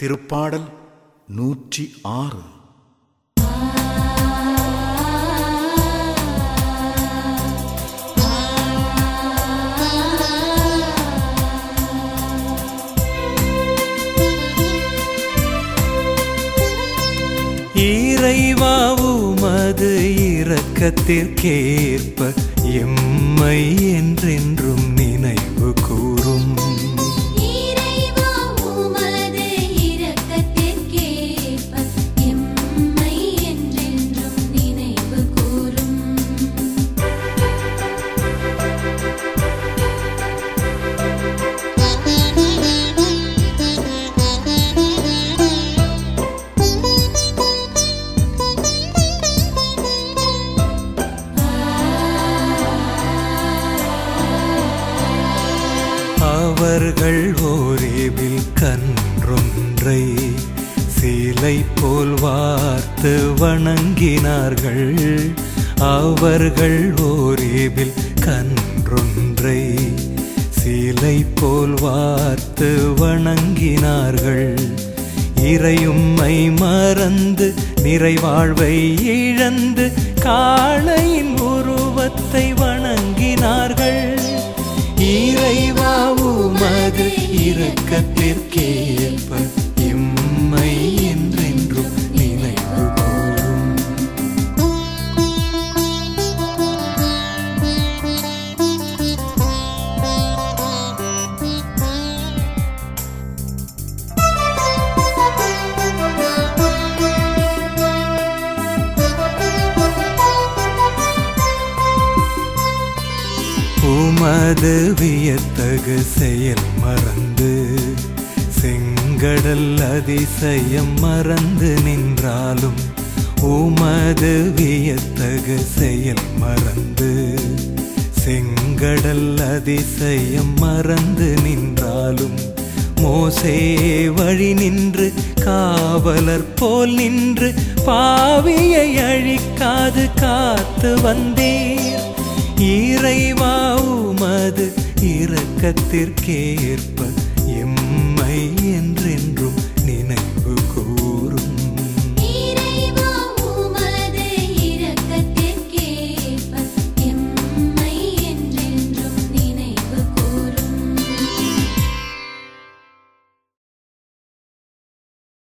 திருப்பாடல் நூற்றி ஆறு இறைவா உமது இரக்கத்திற்கேற்ப எம்மை என்றென்றும் நினைவு கூறும் இறைவா உமது இரக்கத்திற்கேற்ப எம்மை என்றென்றும் நினைவு கூரும் அவர்கள் ஓரேவில் கன்றொன்றை சீலை போல் வார்த்து வணங்கினார்கள் அவர்கள் ஓரேவில் கன்றொன்றை சீலை போல் வார்த்து வணங்கினார்கள் இறையும்மை மறந்து நிறைவாழ்வை இழந்து காளையின் உருவத்தை வணங்கினார்கள் இறைவா உமது இரக்கத்திற்கேற்ப எம்மை என்றென்றும் நினைவு கூறும் உமது வியத்தகு செயல் மறந்து செங்கடல் அதிசயம் மறந்து நின்றாலும் உமது வியத்தகு செயல் மறந்து செங்கடல் அதிசயம் மறந்து நின்றாலும் மோசே வழி நின்று காவலர் போல் நின்று பாவியை அழிக்காது காத்து வந்தீர் இறைவா உமது இரக்கத்திற்கேற்ப